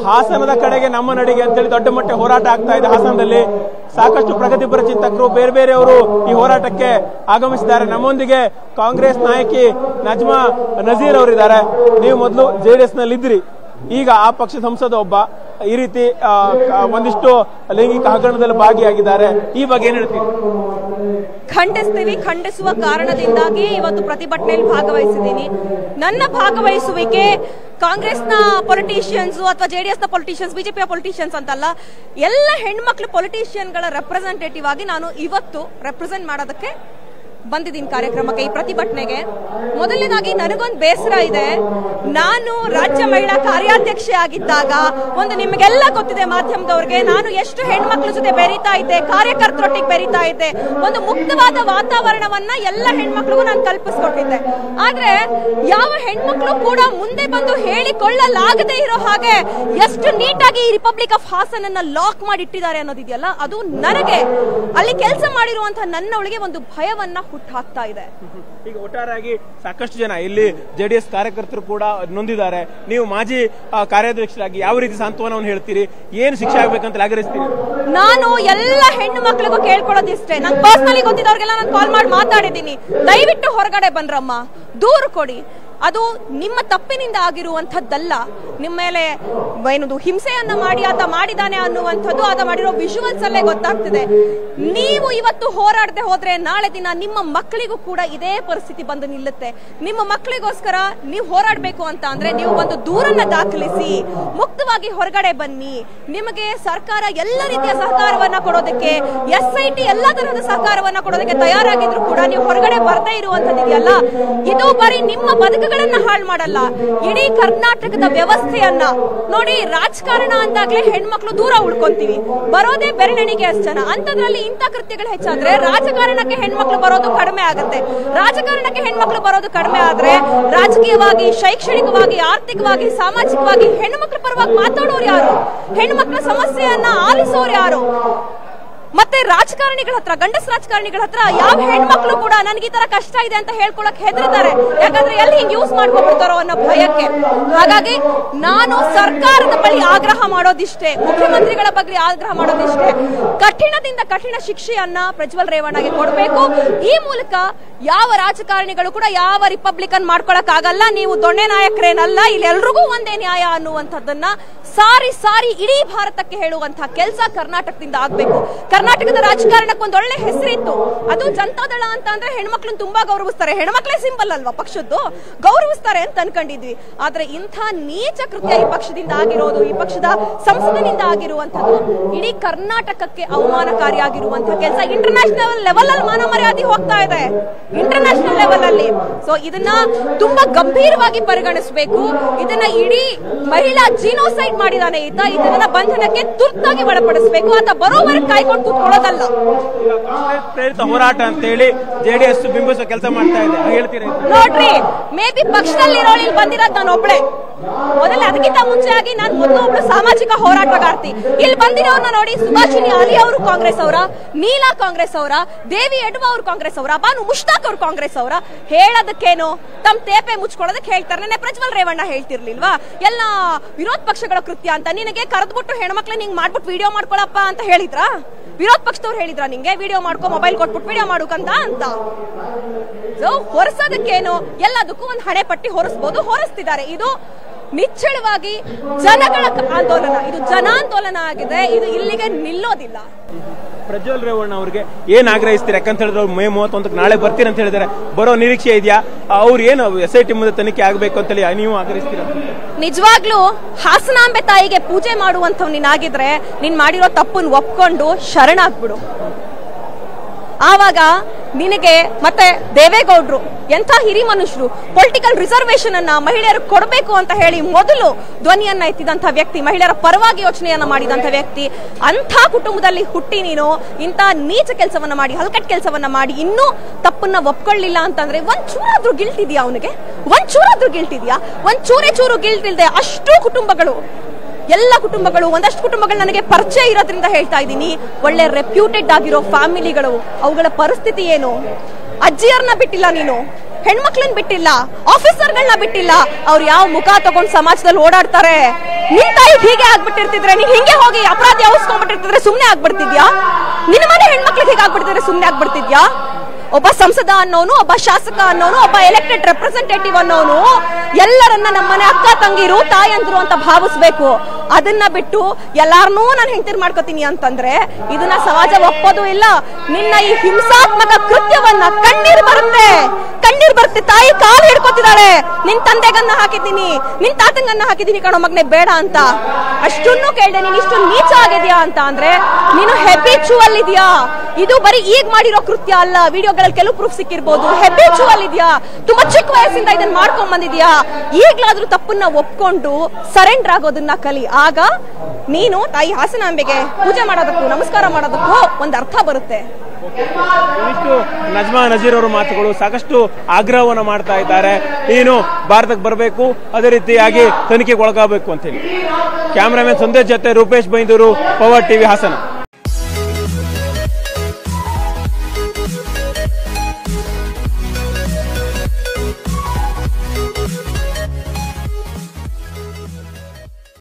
ಹಾಸನದ ಕಡೆಗೆ ನಮ್ಮ ನಡಿಗೆ ಅಂತೇಳಿ ದೊಡ್ಡ ಮಟ್ಟ ಹೋರಾಟ ಆಗ್ತಾ ಇದೆ ಹಾಸನದಲ್ಲಿ ಸಾಕಷ್ಟು ಪ್ರಗತಿಪರ ಚಿಂತಕರು ಬೇರೆ ಬೇರೆಯವರು ಈ ಹೋರಾಟಕ್ಕೆ ಆಗಮಿಸಿದ್ದಾರೆ ನಮ್ಮೊಂದಿಗೆ ಕಾಂಗ್ರೆಸ್ ನಾಯಕಿ ನಜ್ಮಾ ನಜೀರ್ ಅವರಿದ್ದಾರೆ ನೀವು ಮೊದಲು ಜೆಡಿಎಸ್ ನಲ್ಲಿ ಇದ್ರಿ ಈಗ ಆ ಪಕ್ಷ ಸಂಸದ ಒಬ್ಬ ಈ ರೀತಿ ಆ, ಕ- ಒಂದಿಷ್ಟು ಲೈಂಗಿಕ ಹಗರಣದಲ್ಲಿ ಭಾಗಿಯಾಗಿದ್ದಾರೆ ಈ ಬಗ್ಗೆ ಏನ್ ಹೇಳ್ತೀರಿ ಖಂಡಿಸ್ತೀವಿ ಖಂಡಿಸುವ ಕಾರಣದಿಂದಾಗಿ ಇವತ್ತು ಪ್ರತಿಭಟನೆಯಲ್ಲಿ ಭಾಗವಹಿಸಿದ್ದೀನಿ ನನ್ನ ಭಾಗವಹಿಸುವಿಕೆ ಕಾಂಗ್ರೆಸ್ನ ಪೊಲಿಟಿಷಿಯನ್ಸ್ ಅಥವಾ ಜೆಡಿಎಸ್ ನ ಪೊಲಿಟಿಷಿಯನ್ಸ್ ಬಿಜೆಪಿಯ ಪೊಲಿಟಿಷಿಯನ್ಸ್ ಅಂತಲ್ಲ ಎಲ್ಲ ಹೆಣ್ಮಕ್ಳು ಪೊಲಿಟಿಷಿಯನ್ಗಳ ರೆಪ್ರೆಸೆಂಟೇಟಿವ್ ಆಗಿ ನಾನು ಇವತ್ತು ರೆಪ್ರೆಸೆಂಟ್ ಮಾಡೋದಕ್ಕೆ ಬಂದಿದ್ದೀನಿ ಕಾರ್ಯಕ್ರಮಕ್ಕೆ ಈ ಪ್ರತಿಭಟನೆಗೆ ಮೊದಲನೇದಾಗಿ ನನಗೊಂದು ಬೇಸರ ಇದೆ ನಾನು ರಾಜ್ಯ ಮಹಿಳಾ ಕಾರ್ಯಾಧ್ಯಕ್ಷೆ ಆಗಿದ್ದಾಗ ಒಂದು ನಿಮಗೆಲ್ಲ ಗೊತ್ತಿದೆ ಮಾಧ್ಯಮದವ್ರಿಗೆ ನಾನು ಎಷ್ಟು ಹೆಣ್ಮಕ್ಳ ಜೊತೆ ಬೆರೀತಾ ಇದ್ದೆ ಕಾರ್ಯಕರ್ತರೊಟ್ಟಿಗೆ ಬೆರೀತಾ ಇದ್ದೆ ಒಂದು ಮುಕ್ತವಾದ ವಾತಾವರಣವನ್ನ ಎಲ್ಲ ಹೆಣ್ಮಕ್ಳಿಗೂ ನಾನು ಕಲ್ಪಿಸ್ಕೊಟ್ಟಿದ್ದೆ ಆದ್ರೆ ಯಾವ ಹೆಣ್ಮಕ್ಳು ಕೂಡ ಮುಂದೆ ಬಂದು ಹೇಳಿಕೊಳ್ಳಲಾಗದೇ ಇರೋ ಹಾಗೆ ಎಷ್ಟು ನೀಟಾಗಿ ಈ ರಿಪಬ್ಲಿಕ್ ಆಫ್ ಹಾಸನ್ ಅನ್ನ ಲಾಕ್ ಮಾಡಿ ಇಟ್ಟಿದ್ದಾರೆ ಅನ್ನೋದಿದೆಯಲ್ಲ ಅದು ನನಗೆ ಅಲ್ಲಿ ಕೆಲಸ ಮಾಡಿರುವಂತಹ ನನ್ನೊಳಗೆ ಒಂದು ಭಯವನ್ನ ಹುಟ್ಟಾಕ್ತಾ ಇದೆ ಈಗ ಒಟ್ಟಾರೆಯಾಗಿ ಸಾಕಷ್ಟು ಜನ ಇಲ್ಲಿ ಜೆಡಿಎಸ್ ಕಾರ್ಯಕರ್ತರು ಕೂಡ ನೊಂದಿದ್ದಾರೆ ನೀವು ಮಾಜಿ ಆ, ಕಾರ್ಯಾಧ್ಯಕ್ಷರಾಗಿ ಯಾವ ರೀತಿ ಸಾಂತ್ವನವನ್ನು ಹೇಳ್ತೀರಿ ಏನು ಶಿಕ್ಷೆ ಆಗ್ಬೇಕಂತ ಆಗ್ರಹಿಸ್ತೀರಿ ನಾನು ಎಲ್ಲ ಹೆಣ್ಣು ಮಕ್ಳಿಗೂ ಕೇಳ್ಕೊಳ್ಳೋದಿಷ್ಟೇ ನಾನು ಪರ್ಸನಲಿ ಗೊತ್ತಿದ್ದವ್ರಿಗೆಲ್ಲ ನಾನು ಕಾಲ್ ಮಾಡಿ ಮಾತಾಡಿದ್ದೀನಿ ದಯವಿಟ್ಟು ಹೊರಗಡೆ ಬನ್ರಮ್ಮ ದೂರು ಕೊಡಿ ಅದು ನಿಮ್ಮ ತಪ್ಪಿನಿಂದ ಆಗಿರುವಂಥದ್ದಲ್ಲ ನಿಮ್ಮ ಮೇಲೆ ಏನದು ಹಿಂಸೆಯನ್ನ ಮಾಡಿ ಆತ ಮಾಡಿದಾನೆ ಅನ್ನುವಂಥದ್ದು ಆತ ಮಾಡಿರೋ ವಿಜುವಲ್ಸ್ ಅಲ್ಲೇ ಗೊತ್ತಾಗ್ತಿದೆ ನೀವು ಇವತ್ತು ಹೋರಾಡದೆ ಹೋದ್ರೆ ನಾಳೆ ದಿನ ನಿಮ್ಮ ಮಕ್ಕಳಿಗೂ ಕೂಡ ಇದೇ ಪರಿಸ್ಥಿತಿ ಬಂದು ನಿಲ್ಲುತ್ತೆ ನಿಮ್ಮ ಮಕ್ಕಳಿಗೋಸ್ಕರ ನೀವು ಹೋರಾಡಬೇಕು ಅಂತ ಅಂದ್ರೆ ನೀವು ಒಂದು ದೂರನ್ನ ದಾಖಲಿಸಿ ಮುಕ್ತವಾಗಿ ಹೊರಗಡೆ ಬನ್ನಿ ನಿಮಗೆ ಸರ್ಕಾರ ಎಲ್ಲ ರೀತಿಯ ಸಹಕಾರವನ್ನ ಕೊಡೋದಕ್ಕೆ ಎಸ್ ಐ ಟಿ ಎಲ್ಲಾ ತರಹದ ಸಹಕಾರವನ್ನ ಕೊಡೋದಕ್ಕೆ ತಯಾರಾಗಿದ್ರು ಕೂಡ ನೀವು ಹೊರಗಡೆ ಬರ್ದೇ ಇರುವಂತದ್ದಿದೆಯಲ್ಲ ಇದು ಬರೀ ನಿಮ್ಮ ಬದುಕುಗಳನ್ನ ಹಾಳು ಮಾಡಲ್ಲ ಇಡೀ ಕರ್ನಾಟಕದ ವ್ಯವಸ್ಥೆಯನ್ನ ನೋಡಿ ರಾಜಕಾರಣ ಅಂದಾಗ್ಲೇ ಹೆಣ್ಮಕ್ಳು ದೂರ ಉಳ್ಕೊಂತೀವಿ ಬರೋದೇ ಬೆರಳೆಣಿಗೆ ಅಷ್ಟು ಜನ ಅಂತದ್ರಲ್ಲಿ ಇಂಥ ಕೃತ್ಯಗಳು ಹೆಚ್ಚಾದ್ರೆ ರಾಜಕಾರಣಕ್ಕೆ ಹೆಣ್ಮಕ್ಳು ಬರೋದು ಕಡಿಮೆ ಆಗುತ್ತೆ ರಾಜಕಾರಣಕ್ಕೆ ಹೆಣ್ಮಕ್ಳು ಬರೋದು ಕಡಿಮೆ ಆದ್ರೆ ರಾಜಕೀಯವಾಗಿ ಶೈಕ್ಷಣಿಕವಾಗಿ ಆರ್ಥಿಕವಾಗಿ ಸಾಮಾಜಿಕವಾಗಿ ಹೆಣ್ಮಕ್ಳ ಪರವಾಗಿ ಮಾತಾಡೋರು ಯಾರು ಹೆಣ್ಮಕ್ಳ ಸಮಸ್ಯೆಯನ್ನ ಆಲಿಸೋರು ಯಾರು ಮತ್ತೆ ರಾಜಕಾರಣಿಗಳ ಹತ್ರ ಗಂಡಸ ರಾಜಕಾರಣಿಗಳ ಹತ್ರ ಯಾವ ಹೆಣ್ಮಕ್ಳು ಕೂಡ ನನಗೆ ಈ ತರ ಕಷ್ಟ ಇದೆ ಅಂತ ಹೇಳ್ಕೊಳಕ್ ಹೆದರ್ತಾರೆ ಯಾಕಂದ್ರೆ ಎಲ್ಲಿ ಹಿಂಗ್ ಯೂಸ್ ಮಾಡ್ಕೊಂಡ್ಬಿಡ್ತಾರೋ ಅನ್ನೋ ಭಯಕ್ಕೆ ಹಾಗಾಗಿ ನಾನು ಸರ್ಕಾರದ ಬಳಿ ಆಗ್ರಹ ಮಾಡೋದಿಷ್ಟೇ ಮುಖ್ಯಮಂತ್ರಿಗಳ ಬಗ್ಗೆ ಆಗ್ರಹ ಮಾಡೋದಿಷ್ಟೇ ಕಠಿಣದಿಂದ ಕಠಿಣ ಶಿಕ್ಷೆಯನ್ನ ಪ್ರಜ್ವಲ್ ರೇವಣ್ಣಗೆ ಕೊಡಬೇಕು ಈ ಮೂಲಕ ಯಾವ ರಾಜಕಾರಣಿಗಳು ಕೂಡ ಯಾವ ರಿಪಬ್ಲಿಕನ್ ಮಾಡ್ಕೊಳಕ್ ಆಗಲ್ಲ ನೀವು ದೊಣ್ಣೆ ನಾಯಕರೇನಲ್ಲ ಇಲ್ಲಿ ಎಲ್ರಿಗೂ ಒಂದೇ ನ್ಯಾಯ ಅನ್ನುವಂಥದ್ದನ್ನ ಸಾರಿ ಸಾರಿ ಇಡೀ ಭಾರತಕ್ಕೆ ಹೇಳುವಂತಹ ಕೆಲಸ ಕರ್ನಾಟಕದಿಂದ ಆಗ್ಬೇಕು ಕರ್ನಾಟಕದ ರಾಜಕಾರಣಕ್ಕೆ ಒಂದು ಒಳ್ಳೆ ಹೆಸರಿತ್ತು ಅದು ಜನತಾದಳ ಅಂತ ಅಂದ್ರೆ ಹೆಣ್ಮಕ್ಳನ್ನ ತುಂಬಾ ಗೌರವಿಸ್ತಾರೆ ಹೆಣ್ಮಕ್ಳೇ ಸಿಂಬಲ್ ಅಲ್ವಾ ಪಕ್ಷದ್ದು ಗೌರವಿಸ್ತಾರೆ ಅಂತ ಅನ್ಕೊಂಡಿದ್ವಿ ಆದ್ರೆ ಇಂಥ ನೀಚ ಕೃತ್ಯ ಈ ಪಕ್ಷದಿಂದ ಆಗಿರೋದು ಈ ಪಕ್ಷದ ಸಂಸದನಿಂದ ಆಗಿರುವಂತದ್ದು ಇಡೀ ಕರ್ನಾಟಕಕ್ಕೆ ಅವಮಾನಕಾರಿಯಾಗಿರುವಂತಹ ಕೆಲಸ ಇಂಟರ್ನ್ಯಾಷನಲ್ ಲೆವೆಲ್ ಅಲ್ಲಿ ಮಾನ ಮರ್ಯಾದೆ ಹೋಗ್ತಾ ಇದೆ ಇಂಟರ್ನ್ಯಾಷನಲ್ ಲೆವೆಲ್ ಅಲ್ಲಿ ಸೊ ಇದನ್ನ ತುಂಬಾ ಗಂಭೀರವಾಗಿ ಪರಿಗಣಿಸಬೇಕು ಇದನ್ನ ಇಡೀ ಮಹಿಳಾ ಜೀನೋಸೈಡ್ ಮಾಡಿದಾನೆ ಈತ ಇದನ್ನ ಬಂಧನಕ್ಕೆ ತುರ್ತಾಗಿ ಒಳಪಡಿಸಬೇಕು ಆತ ಬರೋವರೆಗೆ ಕಾಯ್ಕೊಂಡು ಕೂತ್ಕೊಳ್ಳೋದಲ್ಲ ಈಗ ಕಾಂಗ್ರೆಸ್ ಪ್ರೇರಿತ ಹೋರಾಟ ಅಂತೇಳಿ ಜೆಡಿಎಸ್ ಬಿಂಬಿಸೋ ಕೆಲಸ ಮಾಡ್ತಾ ಇದೆ ಹೇಳ್ತೀರಾ ಇದನ್ನ? ನೋಡ್ರಿ ಮೇ ಬಿ ಪಕ್ಷದಲ್ಲಿರೋಳು ಇಲ್ಲಿ ಬಂದಿರೋದು ನಾನು ಒಬ್ಳೆ ಮೊದಲ ಅದಕ್ಕಿಂತ ಮುಂಚೆ ಆಗಿ ನಾನು ಮೊದಲು ಒಬ್ಳು ಸಾಮಾಜಿಕ ಹೋರಾಟಗಾರ್ತಿ ಇಲ್ಲಿ ಬಂದಿರೋರ್ನ ನೋಡಿ ಸುಭಾಷಿನಿ ಅಲಿ ಅವರು ಕಾಂಗ್ರೆಸ್ ಅವರ ನೀಲಾ ಕಾಂಗ್ರೆಸ್ ಅವರ ದೇವಿ ಎಡ್ವ ಅವರು ಕಾಂಗ್ರೆಸ್ ಅವರ ಬಾನು ಮುಷ್ತಾಕ್ ಅವರು ಕಾಂಗ್ರೆಸ್ ಅವರ ಹೇಳೋದಕ್ಕೇನು ತಮ್ಮ ತೇಪೆ ಮುಚ್ಕೊಳ್ಳೋದಕ್ಕೆ ಹೇಳ್ತಾರೆ ನೆನ್ನೆ ಪ್ರಜ್ವಲ್ ರೇವಣ್ಣ ಹೇಳ್ತಿರ್ಲಿಲ್ವಾ ಎಲ್ಲ ವಿರೋಧ ಪಕ್ಷಗಳ ಕೃತ್ಯ ಅಂತ ನಿನಗೆ ಕರೆದ್ಬಿಟ್ಟು ಹೆಣ್ಮಕ್ಳು ನಿಂಗೆ ಮಾಡ್ಬಿಟ್ಟು ವಿಡಿಯೋ ಮಾಡ್ಕೊಳಪ್ಪ ಅಂತ ಹೇಳಿದ್ರಾ ವಿರೋಧ ಪಕ್ಷದವ್ರು ಹೇಳಿದ್ರ ನಿಂಗೆ ವಿಡಿಯೋ ಮಾಡ್ಕೊ ಮೊಬೈಲ್ ಕೊಟ್ಬಿಟ್ಟು ವಿಡಿಯೋ ಮಾಡುಕಂತ ಅಂತ ಸೊ ಹೊರಸೋದಕ್ಕೇನು ಎಲ್ಲದಕ್ಕೂ ಒಂದು ಹಣೆ ಪಟ್ಟಿ ಹೊರಸ್ಬೋದು ಹೊರಸ್ತಿದ್ದಾರೆ ಇದು ನಿಚ್ಚಳವಾಗಿ ಜನಗಳ ಆಂದೋಲನ ಇದು ಜನಾಂದೋಲನ ಆಗಿದೆ ಇದು ಇಲ್ಲಿಗೆ ನಿಲ್ಲೋದಿಲ್ಲ ಪ್ರಜ್ವಲ್ ರೇವಣ್ಣ ಅವರಿಗೆ ಏನ್ ಆಗ್ರಹಿಸ್ತೀರಿ ಯಾಕಂತ ಹೇಳಿದ್ರೆ ಅವ್ರು ಮೇ ಮೂವತ್ತೊಂದಕ್ಕೆ ನಾಳೆ ಬರ್ತೀರಿ ಅಂತ ಹೇಳಿದ್ದಾರೆ ಬರೋ ನಿರೀಕ್ಷೆ ಇದೆಯಾ ಅವ್ರು ಏನು ಎಸ್ ಐ ಟಿ ಮುಂದೆ ತನಿಖೆ ಆಗಬೇಕು ಅಂತೇಳಿ ನೀವು ಆಗ್ರಹಿಸ್ತೀರಾ ನಿಜವಾಗ್ಲೂ ಹಾಸನಾಂಬೆ ತಾಯಿಗೆ ಪೂಜೆ ಮಾಡುವಂಥವ್ ನೀನಾಗಿದ್ರೆ ನೀನ್ ಮಾಡಿರೋ ತಪ್ಪನ್ ಒಪ್ಕೊಂಡು ಶರಣಾಗ್ಬಿಡು ಆವಾಗ ನಿನಗೆ ಮತ್ತೆ ದೇವೇಗೌಡರು ಎಂಥ ಹಿರಿ ಮನುಷ್ಯರು ಪೊಲಿಟಿಕಲ್ ರಿಸರ್ವೇಶನ್ ಅನ್ನ ಮಹಿಳೆಯರು ಕೊಡಬೇಕು ಅಂತ ಹೇಳಿ ಮೊದಲು ಧ್ವನಿಯನ್ನ ಎತ್ತಿದಂತ ವ್ಯಕ್ತಿ ಮಹಿಳೆಯರ ಪರವಾಗಿ ಯೋಚನೆಯನ್ನ ಮಾಡಿದಂತ ವ್ಯಕ್ತಿ ಅಂಥ ಕುಟುಂಬದಲ್ಲಿ ಹುಟ್ಟಿ ನೀನು ಇಂಥ ನೀಚ ಕೆಲಸವನ್ನ ಮಾಡಿ ಹಲ್ಕಟ್ ಕೆಲಸವನ್ನ ಮಾಡಿ ಇನ್ನೂ ತಪ್ಪನ್ನ ಒಪ್ಕೊಳ್ಳಿಲ್ಲ ಅಂತಂದ್ರೆ ಒಂದ್ ಚೂರಾದ್ರೂ ಗಿಲ್ಟ್ ಇದೆಯಾ ಅವನಿಗೆ ಒಂದ್ ಚೂರಾದ್ರೂ ಗಿಲ್ಟ್ ಇದೆಯಾ ಒಂದ್ ಚೂರೇ ಚೂರು ಗಿಲ್ಟ್ ಇಲ್ದೆ ಅಷ್ಟು ಕುಟುಂಬಗಳು ಎಲ್ಲ ಕುಟುಂಬಗಳು ಒಂದಷ್ಟು ಕುಟುಂಬಗಳು ನನಗೆ ಪರಿಚಯ ಇರೋದ್ರಿಂದ ಹೇಳ್ತಾ ಇದ್ದೀನಿ ಒಳ್ಳೆ ರೆಪ್ಯೂಟೆಡ್ ಆಗಿರೋ ಫ್ಯಾಮಿಲಿಗಳು ಅವುಗಳ ಪರಿಸ್ಥಿತಿ ಏನು ಅಜ್ಜಿಯರ್ನ ಬಿಟ್ಟಿಲ್ಲ ನೀನು ಹೆಣ್ಮಕ್ಳನ್ನ ಬಿಟ್ಟಿಲ್ಲ ಆಫೀಸರ್ಗಳನ್ನ ಬಿಟ್ಟಿಲ್ಲ ಅವ್ರು ಯಾವ ಮುಖ ತಗೊಂಡ್ ಸಮಾಜದಲ್ಲಿ ಓಡಾಡ್ತಾರೆ ನಿನ್ ತಾಯಿ ಹೀಗೆ ಆಗ್ಬಿಟ್ಟಿರ್ತಿದ್ರೆ ನೀನ್ ಹಿಂಗೆ ಹೋಗಿ ಅಪರಾಧ ಯಾವಸ್ಕೊಂಡ್ಬಿಟ್ಟಿರ್ತಿದ್ರೆ ಸುಮ್ನೆ ಆಗ್ಬಿಡ್ತಿದ್ಯಾ ನಿನ್ನ ಮನೆ ಹೆಣ್ಮಕ್ಳಿಗೆ ಹೀಗೆ ಆಗ್ಬಿಡ್ತಿದ್ರೆ ಸುಮ್ನೆ ಆಗ್ಬಿಡ್ತಿದ್ಯಾ ಒಬ್ಬ ಸಂಸದ ಅನ್ನೋನು ಒಬ್ಬ ಶಾಸಕ ಅನ್ನೋನು ಒಬ್ಬ ಎಲೆಕ್ಟೆಡ್ ರೆಪ್ರೆಸೆಂಟೇಟಿವ್ ಅನ್ನೋನು ಎಲ್ಲರನ್ನ ನಮ್ಮನೆ ಅಕ್ಕ ತಂಗಿರು ತಾಯಂದ್ರು ಅಂತ ಭಾವಿಸ್ಬೇಕು ಅದನ್ನ ಬಿಟ್ಟು ಎಲ್ಲಾರನ್ನೂ ನಾನು ಹೆಂಡತಿರ್ ಮಾಡ್ಕೋತೀನಿ ಅಂತಂದ್ರೆ ಇದನ್ನ ಸಮಾಜ ಒಪ್ಪೋದು ಇಲ್ಲ ನಿನ್ನ ಈ ಹಿಂಸಾತ್ಮಕ ಕೃತ್ಯವನ್ನ ಕಣ್ಣೀರ್ ಬರುತ್ತೆ ಕಣ್ಣೀರ್ ಬರುತ್ತೆ ತಾಯಿ ಕಾಲು ಹಿಡ್ಕೊತಿದ್ದಾಳೆ ನಿನ್ ತಂದೆಗನ್ನ ಹಾಕಿದ್ದೀನಿ ನಿನ್ ತಾತಂಗನ್ನ ಹಾಕಿದ್ದೀನಿ ಕಣೋ ಮಗನೆ ಬೇಡ ಅಂತ ಅಷ್ಟನ್ನು ಕೇಳ್ದೆ ನೀನ್ ಇಷ್ಟು ನೀಚ ಆಗಿದ್ಯಾ ಅಂತ ಅಂದ್ರೆ ನೀನು ಹೆಬಿಚುವಲ್ ಇದೆಯಾ ಇದು ಬರೀ ಈಗ ಮಾಡಿರೋ ಕೃತ್ಯ ಅಲ್ಲ ವಿಡಿಯೋಗಳಲ್ಲಿ ಕೆಲವು ಪ್ರೂಫ್ ಸಿಕ್ಕಿರ್ಬೋದು ಹೆಬಿಚುವಲ್ ಇದೆಯಾ ತುಂಬಾ ಚಿಕ್ಕ ವಯಸ್ಸಿಂದ ಇದನ್ನ ಮಾಡ್ಕೊಂಡ್ ಬಂದಿದ್ಯಾ ಈಗ್ಲಾದ್ರೂ ತಪ್ಪನ್ನ ಒಪ್ಕೊಂಡು ಸರೆಂಡರ್ ಆಗೋದನ್ನ ಕಲಿ ಆಗ ನೀನು ತಾಯಿ ಹಾಸನಾಂಬೆಗೆ ಪೂಜೆ ಮಾಡೋದಕ್ಕೂ ನಮಸ್ಕಾರ ಮಾಡೋದಕ್ಕೂ ಒಂದ್ ಅರ್ಥ ಬರುತ್ತೆ ಇವಿಷ್ಟು ನಜ್ಮಾ ನಜೀರ್ ಅವರ ಮಾತುಗಳು ಸಾಕಷ್ಟು ಆಗ್ರಹವನ್ನ ಮಾಡ್ತಾ ಇದ್ದಾರೆ ನೀನು ಭಾರತಕ್ಕೆ ಬರಬೇಕು ಅದೇ ರೀತಿಯಾಗಿ ತನಿಖೆಗೆ ಒಳಗಾಗಬೇಕು ಅಂತ ಹೇಳಿ ಕ್ಯಾಮರಾಮನ್ ಸಂದೇಶ್ ಜೊತೆ ರೂಪೇಶ್ ಬೈಂದೂರು ಪವರ್ ಟಿವಿ ಹಾಸನ